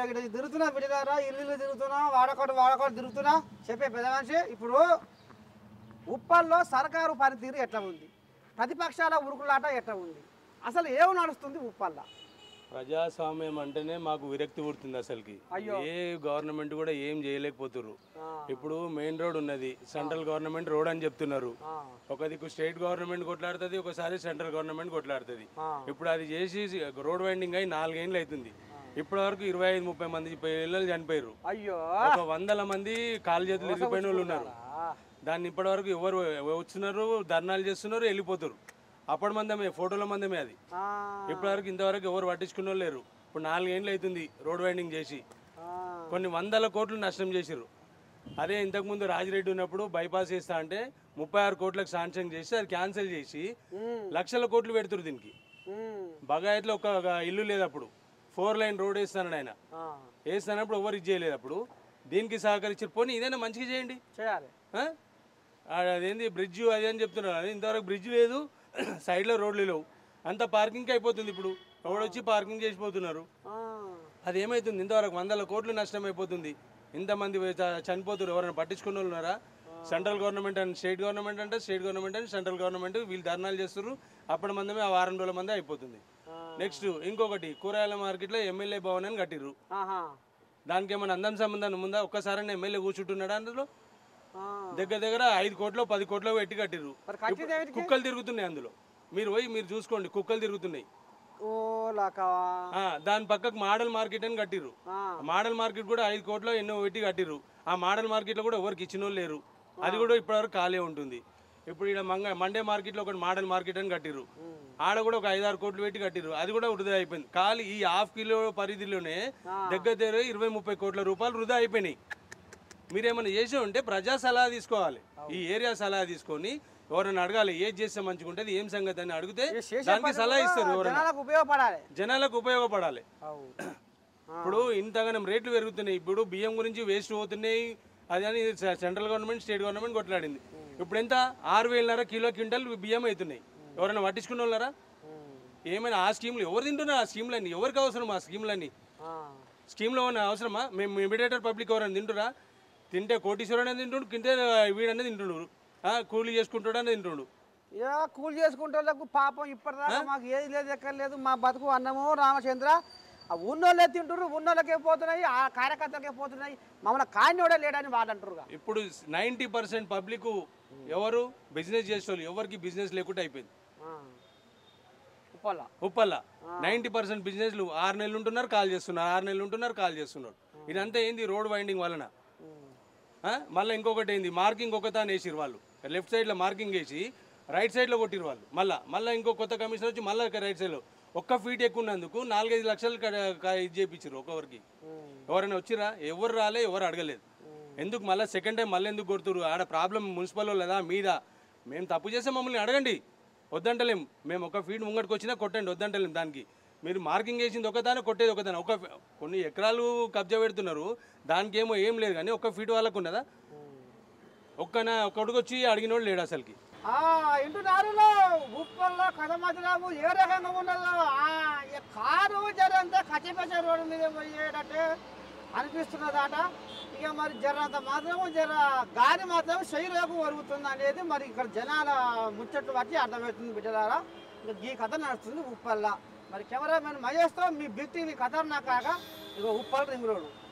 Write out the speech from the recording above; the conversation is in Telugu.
ఇక్కడ తిరుగుతున్నా బిడ్డలారా ఇల్లు ఇల్లు తిరుగుతున్నా వాడకోట వాడకోట తిరుగుతున్నా చెప్పే పెద్ద మనిషి ఇప్పుడు ఉప్పల్లో సర్కారు పనితీరు ఎట్లా ఉంది ప్రతిపక్షాల ఉరుకులాట ఎట్లా ఉంది అసలు ఏం నడుస్తుంది ఉప్పల్లో ప్రజాస్వామ్యం అంటేనే మాకు విరక్తి పుడుతుంది అసలుకి అయ్యో. ఏ గవర్నమెంట్ కూడా ఏం చేయలేకపోతుర్రు ఇప్పుడు మెయిన్ రోడ్ ఉన్నది సెంట్రల్ గవర్నమెంట్ రోడ్ అని చెప్తున్నారు ఆ, ఒక దిక్కు స్టేట్ గవర్నమెంట్ కొట్లాడుతుంది ఒకసారి సెంట్రల్ గవర్నమెంట్ కొట్లాడుతుంది ఆ. ఇప్పుడు అది చేసి రోడ్ వైండింగ్ అయి నాలుగేళ్ళు అవుతుంది ఇప్పటి వరకు ఇరవై ఐదు ముప్పై మంది పిల్లలు చనిపోయారు అయ్యో ఒక వందల మంది కాలు చేతులు ఇరిగిపోయిన వాళ్ళు ఉన్నారు ఆ, దాన్ని ఇప్పటి వరకు ఎవరు వస్తున్నారు ధర్నాలు చేస్తున్నారు వెళ్ళిపోతారు అప్పటి మందమే ఫోటోల మందమే అది ఆ, ఇప్పటి వరకు ఇంతవరకు ఎవరు పట్టించుకున్న వాళ్ళు లేరు ఇప్పుడు నాలుగేళ్ళు అవుతుంది రోడ్ వైండింగ్ చేసి ఆ, కొన్ని వందల కోట్లు నష్టం చేసిర్రు అదే ఇంతకుముందు రాజిరెడ్డి ఉన్నప్పుడు బైపాస్ చేస్తా అంటే ముప్పై ఆరు కోట్లకు శాంక్షన్ చేసి అది క్యాన్సిల్ చేసి ఉమ్, లక్షల కోట్లు పెడుతురు దీనికి ఉమ్, బగాయత్లో ఒక ఒక ఇల్లు లేదు అప్పుడు ఫోర్ లైన్ రోడ్ వేస్తాను ఆయన ఆ, వేస్తానప్పుడు ఎవరు ఇది చేయలేదు అప్పుడు దీనికి సహకరించారు పోనీ ఇదైనా మంచిగా చేయండి చేయాలి ఆ? ఆ, అదేంది బ్రిడ్జ్ అది అని చెప్తున్నారు అది ఇంతవరకు బ్రిడ్జ్ లేదు సైడ్లో రోడ్లు లేవు అంత పార్కింగ్ అయిపోతుంది ఇప్పుడు ఎవడు వచ్చి పార్కింగ్ చేసిపోతున్నారు ఆ, అది ఏమైతుంది ఇంతవరకు వందల కోట్లు నష్టం అయిపోతుంది ఇంతమంది చ- చనిపోతున్నారు ఎవరైనా పట్టించుకున్న వాళ్ళు ఉన్నారా central government and state government అంటే state government and central government వీళ్ళు ధర్నాలు చేస్తున్నారు అప్పటి మందమే ఆ వారం రోజుల మంది అయిపోతుంది ఆ. నెక్స్ట్ ఇంకొకటి కూరగాయల మార్కెట్లో ఎమ్మెల్యే భవన్ అని కట్టిర్రు ఆహా, దానికి ఏమైనా అందం సంబంధం ఉందా ఒక్కసారి ఎమ్మెల్యే కూర్చుంటున్నాడా అందులో ఆ. దగ్గర దగ్గర ఐదు కోట్లు పది కోట్లు పెట్టి కట్టిర్రు మరి కట్టింది ఏమిటికి? కుక్కలు తిరుగుతున్నాయి అందులో మీరు పోయి మీరు చూసుకోండి కుక్కలు తిరుగుతున్నాయి ఓ లాకవా ఆ, దాని పక్కకు మోడల్ మార్కెట్ అని కట్టిర్రు ఆ, ఆ మోడల్ మార్కెట్ కూడా ఐదు కోట్లు ఎన్నో పెట్టి కట్టిర్రు ఆ మోడల్ మార్కెట్లో కూడా ఎవరికి ఇచ్చిన వాళ్ళు లేరు అది కూడా ఇప్పటివరకు ఖాళీ ఉంటుంది ఇప్పుడు ఇక్కడ మంగ మండే మార్కెట్లో ఒకటి మోడల్ మార్కెట్ అని కట్టిర్రు ఆడ కూడా ఒక ఐదారు కోట్లు పెట్టి కట్టిర్రు అది కూడా వృధా అయిపోయింది ఖాళీ ఈ హాఫ్ కిలో పరిధిలోనే దగ్గర దగ్గర ఇరవై ముప్పై కోట్ల రూపాయలు వృధా అయిపోయినాయి మీరేమైనా చేసి ఉంటే ప్రజా సలహా తీసుకోవాలి ఈ ఏరియా సలహా తీసుకొని ఎవరైనా అడగాలి ఏది చేస్తే మంచిగా ఉంటుంది ఏం సంగతి అని అడిగితే ఈ చేసే దానికి పని సలహా కూడా ఇస్తారు ఎవరైనా జనాలకు ఉపయోగపడాలి జనాలకు ఉపయోగపడాలి అవు. ఇప్పుడు ఇంతగానం రేట్లు పెరుగుతున్నాయి ఇప్పుడు బియ్యం గురించి వేస్ట్ పోతున్నాయి అది అని సె- సెంట్రల్ గవర్నమెంట్ స్టేట్ గవర్నమెంట్ కొట్లాడింది ఇప్పుడు ఎంత ఆరు వేలన్నర కిలో క్వింటల్ బియ్యం అవుతున్నాయి ఎవరైనా పట్టించుకున్న వాళ్ళారా ఉమ్, ఏమైనా ఆ స్కీమ్లు ఎవరు తింటున్నారు ఆ స్కీమ్లన్నీ ఎవరికి అవసరం ఆ స్కీమ్లన్నీ ఆ, స్కీమ్లో ఉన్న అవసరమా మేము ఇమిడియేటర్ పబ్లిక్ ఎవరైనా తింటురా తింటే కోటీశ్వరుడు అనేది తింటుండు తింటే వీడనేది తింటుండు ఆ, కూలీ చేసుకుంటాడు అనేది తింటుండు ఇక కూలి చేసుకుంటే వాళ్ళకు పాపం ఇప్పటిదాకా మాకు ఏది లేదు ఎక్కడ లేదు మా బతుకు అన్నము రామచంద్ర ఆ ఉన్నోళ్ళే తింటున్నారు ఉన్నోళ్ళకే పోతున్నాయి ఆ కార్యకర్తలకే పోతున్నాయి మమ్మల్ని కానివాడే లేడని వాళ్ళు అంటారుగా ఇప్పుడు నైంటీ పర్సెంట్ పబ్లిక్ ఎవరు బిజినెస్ చేసేవాళ్ళు ఎవరికి బిజినెస్ లేకుండా అయిపోయింది ఉప్పల్లా ఉప్పల్ల నైంటీ పర్సెంట్ బిజినెస్లు ఆరు నెలలు ఉంటున్నారు కాల్ చేస్తున్నారు ఆరు నెలలు ఉంటున్నారు కాల్ చేస్తున్నారు ఇదంతా ఏంది రోడ్ వైండింగ్ వలన మళ్ళీ ఇంకొకటి ఏంది మార్కింగ్ ఒక తాను వేసిరు వాళ్ళు లెఫ్ట్ సైడ్లో మార్కింగ్ వేసి రైట్ సైడ్లో కొట్టిరు వాళ్ళు మళ్ళీ మళ్ళీ ఇంకో కొత్త కమిషన్ వచ్చి మళ్ళీ రైట్ సైడ్లో ఒక్క ఫీట్ ఎక్కువ ఉన్నందుకు నాలుగైదు లక్షలు క- క- ఇది చేయించారు ఒక్కొక్కరికి ఎవరైనా వచ్చిరా ఎవరు రాలే ఎవరు అడగలేదు ఎందుకు మళ్ళీ సెకండ్ టైం మళ్ళీ ఎందుకు కొడుతురు ఆడ ప్రాబ్లం మున్సిపల్ లేదా మీద మేము తప్పు చేస్తే మమ్మల్ని అడగండి వద్దంటలేం మేము ఒక ఫీట్ ముంగటికి వచ్చినా కొట్టండి వద్దంటలేం దానికి మీరు మార్కింగ్ వేసింది ఒకదానే కొట్టేది ఒకదాని ఒక ఫీ- కొన్ని ఎకరాలు కబ్జా పెడుతున్నారు దానికి ఏమో ఏం లేదు కానీ ఒక ఫీట్ వాళ్ళకు ఉన్నదా ఒక్కన ఒక్కడికి వచ్చి అడిగిన వాడు లేడు అసలుకి ఆ, ఇంటి దారిలో ఉప్పల్లో కథమతిరావు ఏ రకంగా ఉన్నదో ఆ, ఈ కారు జరంతా కచ్చిపచ్చ రోడ్డు మీద పోయేటట్టే అనిపిస్తున్నదట ఇక మరి జరంత మాత్రం జర గాలి మాత్రం శరీరకు ఒరుగుతుంది అనేది మరి ఇక్కడ జనాల ముచ్చట్లు బట్టి అర్థమవుతుంది బిడ్డలారా ఇక ఈ కథ నడుస్తుంది ఉప్పల్ల మరి కెమెరామెన్ మహేష్తో మీ బిగ్ టీవీ ఖతర్నాక్ కాగా ఇక ఉప్పల్ రింగ్ రోడ్